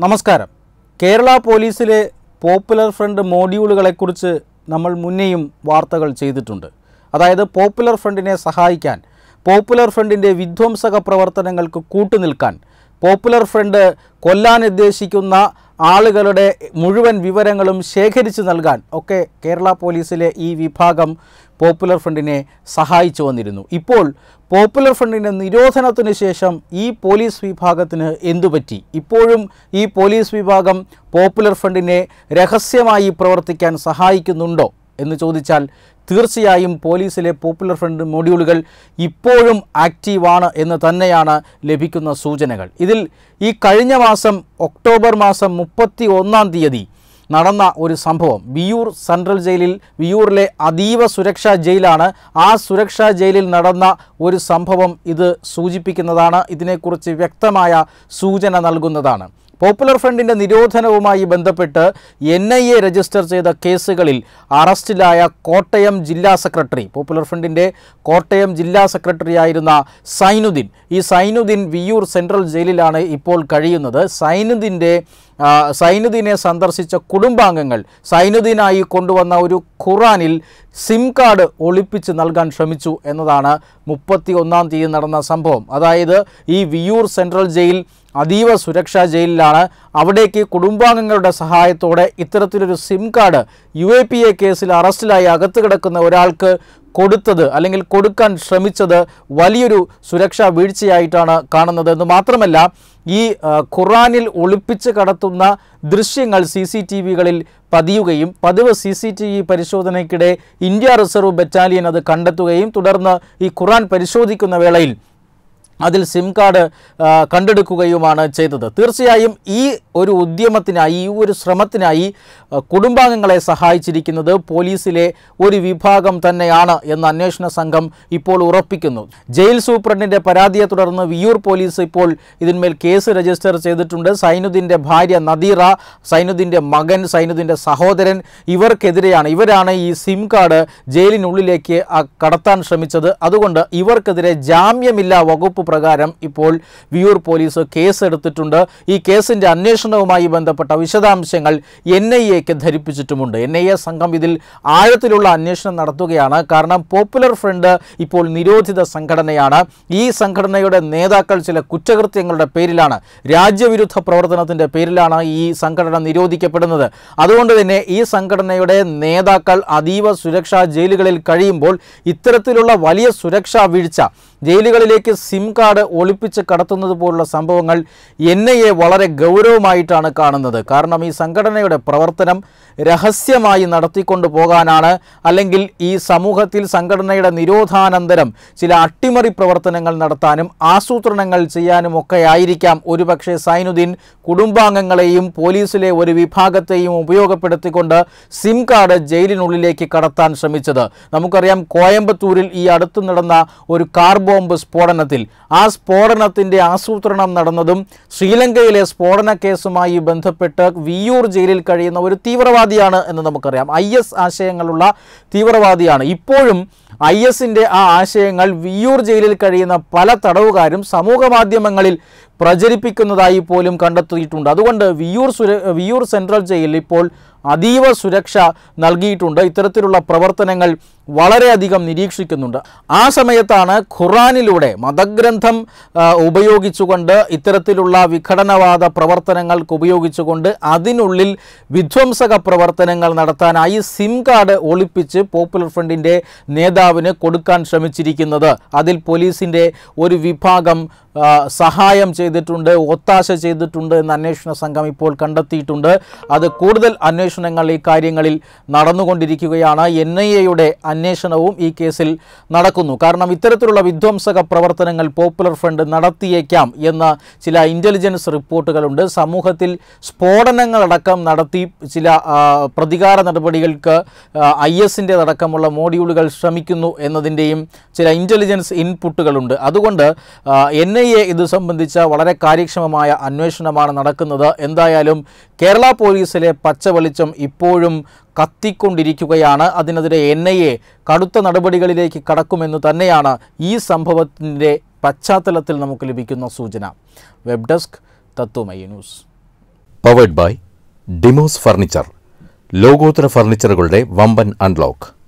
നമസ്കാരം കേരള പോലീസിലെ popular front മോഡ്യൂളുകളെക്കുറിച്ച് നമ്മൾ മുന്നേയും വാർത്തകൾ ചെയ്തിട്ടുണ്ട് അതായത് പോപ്പുലർ ഫ്രണ്ടിനെ സഹായിക്കാൻ പോപ്പുലർ ഫ്രണ്ടിൻ്റെ വിധ്വംസക പ്രവർത്തനങ്ങൾക്ക് കൂട്ടുനിൽക്കാൻ പോപ്പുലർ ഫ്രണ്ട് കൊല്ലാൻ ഉദ്ദേശിക്കുന്ന ആളുകളുടെ മുഴുവൻ വിവരങ്ങളും ശേഖരിച്ചു നൽകാൻ ഒക്കെ കേരള പോലീസിലെ ഈ വിഭാഗം പോപ്പുലർ ഫ്രണ്ടിനെ സഹായിച്ചു വന്നിരുന്നു ഇപ്പോൾ പോപ്പുലർ ഫ്രണ്ടിൻ്റെ നിരോധനത്തിന് ശേഷം ഈ പോലീസ് വിഭാഗത്തിന് എന്തുപറ്റി ഇപ്പോഴും ഈ പോലീസ് വിഭാഗം പോപ്പുലർ ഫ്രണ്ടിനെ രഹസ്യമായി പ്രവർത്തിക്കാൻ സഹായിക്കുന്നുണ്ടോ എന്ന് ചോദിച്ചാൽ തീർച്ചയായും പോലീസിലെ പോപ്പുലർ ഫ്രണ്ട് മൊഡ്യൂളുകൾ ഇപ്പോഴും ആക്റ്റീവാണ് എന്ന് തന്നെയാണ് ലഭിക്കുന്ന സൂചനകൾ ഇതിൽ ഈ കഴിഞ്ഞ മാസം ഒക്ടോബർ മാസം മുപ്പത്തി ഒന്നാം തീയതി നടന്ന ഒരു സംഭവം വിയൂർ സെൻട്രൽ ജയിലിൽ വിയൂറിലെ അതീവ സുരക്ഷാ ജയിലാണ് ആ സുരക്ഷാ ജയിലിൽ നടന്ന ഒരു സംഭവം ഇത് സൂചിപ്പിക്കുന്നതാണ് ഇതിനെക്കുറിച്ച് വ്യക്തമായ സൂചന നൽകുന്നതാണ് പോപ്പുലർ ഫ്രണ്ടിൻ്റെ നിരോധനവുമായി ബന്ധപ്പെട്ട് എൻ ഐ എ രജിസ്റ്റർ ചെയ്ത കേസുകളിൽ അറസ്റ്റിലായ കോട്ടയം ജില്ലാ സെക്രട്ടറി പോപ്പുലർ ഫ്രണ്ടിൻ്റെ കോട്ടയം ജില്ലാ സെക്രട്ടറി ആയിരുന്ന സൈനുദ്ദീൻ ഈ സൈനുദ്ദീൻ വിയൂർ സെൻട്രൽ ജയിലിലാണ് ഇപ്പോൾ കഴിയുന്നത് സൈനുദ്ദീൻ്റെ ആ, സൈനുദ്ദീനെ സന്ദർശിച്ച കുടുംബാംഗങ്ങൾ സൈനുദ്ദീനായി കൊണ്ടുവന്ന ഒരു ഖുറാനിൽ സിം കാർഡ് ഒളിപ്പിച്ച് നൽകാൻ ശ്രമിച്ചു എന്നതാണ് മുപ്പത്തി ഒന്നാം തീയതി നടന്ന സംഭവം അതായത് ഈ വിയൂർ സെൻട്രൽ ജയിൽ അതീവ സുരക്ഷാ ജയിലിലാണ് അവിടേക്ക് കുടുംബാംഗങ്ങളുടെ സഹായത്തോടെ ഇത്തരത്തിലൊരു SIM card U A P A കേസിൽ അറസ്റ്റിലായി അകത്ത് കിടക്കുന്ന ഒരാൾക്ക് കൊടുത്തത് അല്ലെങ്കിൽ കൊടുക്കാൻ ശ്രമിച്ചത് വലിയൊരു സുരക്ഷാ വീഴ്ചയായിട്ടാണ് കാണുന്നത് എന്ന് മാത്രമല്ല ഈ ആ, ഖുറാനിൽ ഒളിപ്പിച്ച് കടത്തുന്ന ദൃശ്യങ്ങൾ സി സി ടി വികളിൽ പതിയുകയും പതിവ് സി സി ടി വി പരിശോധനയ്ക്കിടെ ഇന്ത്യ റിസർവ് ബറ്റാലിയൻ അത് കണ്ടെത്തുകയും തുടർന്ന് ഈ ഖുറാൻ പരിശോധിക്കുന്ന വേളയിൽ അതിൽ സിം കാർഡ് ആ, കണ്ടെടുക്കുകയുമാണ് ചെയ്തത് തീർച്ചയായും ഈ ഒരു ഉദ്യമത്തിനായി ഈ ഒരു ശ്രമത്തിനായി ആ, കുടുംബാംഗങ്ങളെ സഹായിച്ചിരിക്കുന്നത് പോലീസിലെ ഒരു വിഭാഗം തന്നെയാണ് എന്ന് അന്വേഷണ സംഘം ഇപ്പോൾ ഉറപ്പിക്കുന്നു ജയിൽ സൂപ്രണ്ടിൻ്റെ പരാതിയെ തുടർന്ന് വിയൂർ പോലീസ് ഇപ്പോൾ ഇതിന്മേൽ കേസ് രജിസ്റ്റർ ചെയ്തിട്ടുണ്ട് സൈനുദ്ദീൻ്റെ ഭാര്യ നദീറ സൈനുദ്ദീൻ്റെ മകൻ സൈനുദ്ദീൻ്റെ സഹോദരൻ ഇവർക്കെതിരെയാണ് ഇവരാണ് ഈ സിം കാർഡ് ജയിലിനുള്ളിലേക്ക് ആ കടത്താൻ ശ്രമിച്ചത് അതുകൊണ്ട് ഇവർക്കെതിരെ ജാമ്യമില്ലാ വകുപ്പ് പ്രകാരം ഇപ്പോൾ വിയൂർ പോലീസ് കേസ് എടുത്തിട്ടുണ്ട് ഈ കേസിൻ്റെ അന്വേഷണവുമായി ബന്ധപ്പെട്ട വിശദാംശങ്ങൾ എൻ ഐ എക്ക് ധരിപ്പിച്ചിട്ടുമുണ്ട് എൻ ഐ എ സംഘം ഇതിൽ ആഴത്തിലുള്ള അന്വേഷണം നടത്തുകയാണ് കാരണം പോപ്പുലർ ഫ്രണ്ട് ഇപ്പോൾ നിരോധിത സംഘടനയാണ് ഈ സംഘടനയുടെ നേതാക്കൾ ചില കുറ്റകൃത്യങ്ങളുടെ പേരിലാണ് രാജ്യവിരുദ്ധ പ്രവർത്തനത്തിൻ്റെ പേരിലാണ് ഈ സംഘടന നിരോധിക്കപ്പെടുന്നത് അതുകൊണ്ട് തന്നെ ഈ സംഘടനയുടെ നേതാക്കൾ അതീവ സുരക്ഷാ ജയിലുകളിൽ കഴിയുമ്പോൾ ഇത്തരത്തിലുള്ള വലിയ സുരക്ഷാ വീഴ്ച ജയിലുകളിലേക്ക് സിം കാർഡ് ഒളിപ്പിച്ച് കടത്തുന്നത് പോലുള്ള സംഭവങ്ങൾ എൻ ഐ എ വളരെ ഗൗരവമായിട്ടാണ് കാണുന്നത് കാരണം ഈ സംഘടനയുടെ പ്രവർത്തനം രഹസ്യമായി നടത്തിക്കൊണ്ടു പോകാനാണ് അല്ലെങ്കിൽ ഈ സമൂഹത്തിൽ സംഘടനയുടെ നിരോധാനന്തരം ചില അട്ടിമറി പ്രവർത്തനങ്ങൾ നടത്താനും ആസൂത്രണങ്ങൾ ചെയ്യാനും ഒക്കെ ആയിരിക്കാം ഒരുപക്ഷെ സൈനുദ്ദീൻ കുടുംബാംഗങ്ങളെയും പോലീസിലെ ഒരു വിഭാഗത്തെയും ഉപയോഗപ്പെടുത്തിക്കൊണ്ട് സിം കാർഡ് ജയിലിനുള്ളിലേക്ക് കടത്താൻ ശ്രമിച്ചത് നമുക്കറിയാം കോയമ്പത്തൂരിൽ ഈ അടുത്ത് നടന്ന ഒരു കാർ ബോംബ് സ്ഫോടനത്തിൽ ആ സ്ഫോടനത്തിൻ്റെ ആസൂത്രണം നടന്നതും ശ്രീലങ്കയിലെ സ്ഫോടന കേസുമായി ബന്ധപ്പെട്ട് വിയൂർ ജയിലിൽ കഴിയുന്ന ഒരു തീവ്രവാദിയാണ് എന്ന് നമുക്കറിയാം ഐ എസ് ആശയങ്ങളുള്ള തീവ്രവാദിയാണ് ഇപ്പോഴും ഐ എസിൻ്റെ ആ ആശയങ്ങൾ വിയൂർ ജയിലിൽ കഴിയുന്ന പല തടവുകാരും സമൂഹ മാധ്യമങ്ങളിൽ പ്രചരിപ്പിക്കുന്നതായി പോലും കണ്ടെത്തിയിട്ടുണ്ട് അതുകൊണ്ട് വിയൂർ സുര വിയൂർ സെൻട്രൽ ജയിലിൽ ഇപ്പോൾ അതീവ സുരക്ഷ നൽകിയിട്ടുണ്ട് ഇത്തരത്തിലുള്ള പ്രവർത്തനങ്ങൾ വളരെയധികം നിരീക്ഷിക്കുന്നുണ്ട് ആ സമയത്താണ് ഖുറാനിലൂടെ മതഗ്രന്ഥം ആ, ഉപയോഗിച്ചുകൊണ്ട് ഇത്തരത്തിലുള്ള വിഘടനവാദ പ്രവർത്തനങ്ങൾക്ക് ഉപയോഗിച്ചുകൊണ്ട് അതിനുള്ളിൽ വിധ്വംസക പ്രവർത്തനങ്ങൾ നടത്താനായി സിം കാർഡ് ഒളിപ്പിച്ച് പോപ്പുലർ ഫ്രണ്ടിൻ്റെ നേതാവിന് കൊടുക്കാൻ ശ്രമിച്ചിരിക്കുന്നത് അതിൽ പോലീസിൻ്റെ ഒരു വിഭാഗം ആ, സഹായം ചെയ്തിട്ടുണ്ട് ഒത്താശ ചെയ്തിട്ടുണ്ട് എന്ന് അന്വേഷണ സംഘം ഇപ്പോൾ കണ്ടെത്തിയിട്ടുണ്ട് അത് കൂടുതൽ അന്വേഷണങ്ങൾ ഈ കാര്യങ്ങളിൽ നടന്നുകൊണ്ടിരിക്കുകയാണ് എൻ ഐ എയുടെ അന്വേഷണവും ഈ കേസിൽ നടക്കുന്നു കാരണം ഇത്തരത്തിലുള്ള വിധ്വംസക പ്രവർത്തനങ്ങൾ പോപ്പുലർ ഫ്രണ്ട് നടത്തിയേക്കാം എന്ന ചില ഇൻ്റലിജൻസ് റിപ്പോർട്ടുകളുണ്ട് സമൂഹത്തിൽ സ്ഫോടനങ്ങളടക്കം നടത്തി ചില ആ, പ്രതികാര നടപടികൾക്ക് ഐ എസിൻ്റെ അടക്കമുള്ള മോഡ്യൂളുകൾ ശ്രമിക്കുന്നു എന്നതിൻ്റെയും ചില ഇൻ്റലിജൻസ് ഇൻപുട്ടുകളുണ്ട് അതുകൊണ്ട് എൻ ഐ എ ഇത് സംബന്ധിച്ച വളരെ കാര്യക്ഷമമായ അന്വേഷണമാണ് നടക്കുന്നത് എന്തായാലും കേരള പോലീസിലെ പച്ച വെളിച്ചം ഇപ്പോഴും കത്തിക്കൊണ്ടിരിക്കുകയാണ് അതിനെതിരെ എൻ ഐ എ കടുത്ത നടപടികളിലേക്ക് കടക്കുമെന്ന് തന്നെയാണ് ഈ സംഭവത്തിൻ്റെ പശ്ചാത്തലത്തിൽ നമുക്ക് ലഭിക്കുന്ന സൂചന web desk Tatwamayi news powered by Demos furniture ലോകോത്തര ഫർണിച്ചറുകളുടെ വമ്പൻ അൺലോക്ക്